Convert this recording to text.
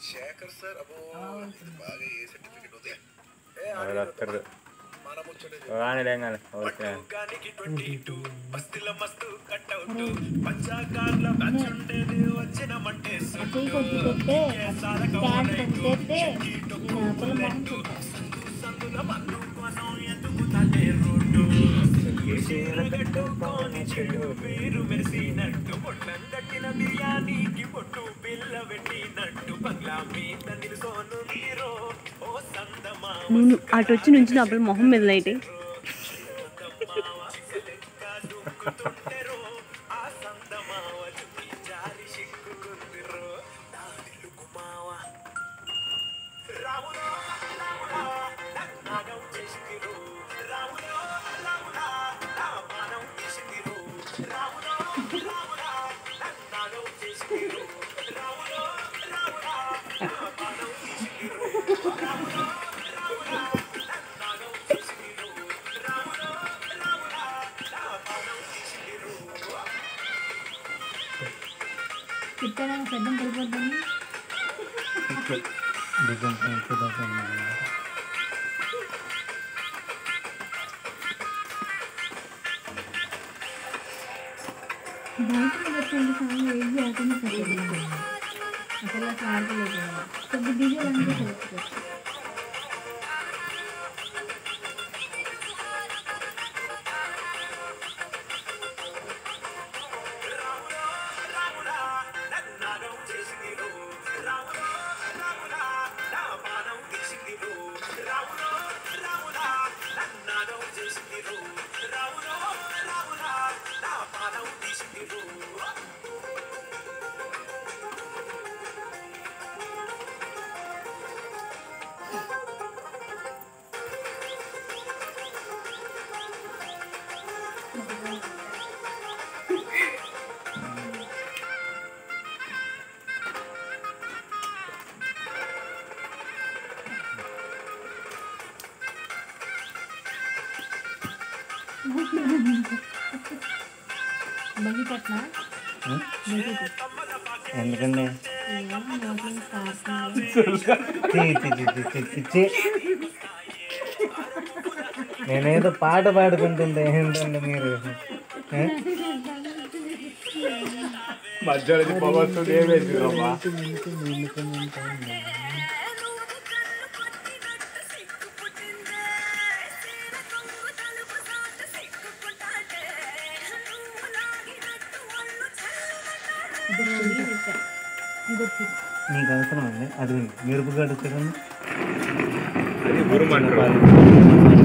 Shekhar sir అబ్బో ఇది బాగా ఏ సర్టిఫికెట్ ఉంది ఏ ఎవరు వస్తారు మన ముచ్చటే కానీ లేంగాలి ఓకే గానికి ట్వంటీ టూ బస్తిల మస్తు కట్అవుట్ పంచాకార్ల బ్యాచ్ ఉండేది వచ్చినమంటే అటు కొద్ది కొట్టే క్యాన్ కొట్టేస్తే చేపల మొహం సందుల మన్ను కొనం ఎదుగుతాడే రోడ్డు కట్టుకొని చెడు పేరు మెరిసినట్టు పొట్లం కట్టిన బిర్యానీకి పొట్టు పిల్ల పెట్టినట్టు బంగ్లా మీద నిలుసోను నీరో ఓ సందమా నువ్వు అటు వచ్చి నుంచి అప్పుడు మొహం మీద లైట్ దుక్కుతుంటెరో ఆ సందమావ చుట్టి జారి సిక్కుకుందిరో దానిలు కుమావ రాములో రాములా నాగం చేసిరు రాములో రాములా నా మానం చేసిరు రాములో రాములా నాగం చేసిరు రాములో రాములా నా మానం చేసిరు రాములో రాములా నాగం చేసిరు రాములో రాములా నా మానం చేసిరు తిట్టడం పెద్దం పడిపోతుంది బయట వచ్చింది సాంగ్ ఏది చేయకుండా సరిపోతుంది అసలు అసలు ఆడలేదు కొద్ది డీజే అంటే సరిపోతుంది రాములా నన్నాగం చేసిరు రాములో రాములా నా మానం తీసిరు రాములో రాములా నన్నాగం చేసిరు రాములో రాములా నా మానం తీసిరు బగిపట్న ఎందుకండి నోట్లో కారుతుంది చి, చి, చి, చి, చి, చి, చి. నేనేదో పాట పాడుకుంటుంటే ఏంటండి మీరు ఏ? మధ్యలో నుంచి పొగ వస్తుంది ఏం వేసిండ్రమ్మా మీకు అవసరం అండి అది మెరుపు గడ్డ చూడండి అది గురుమంటారు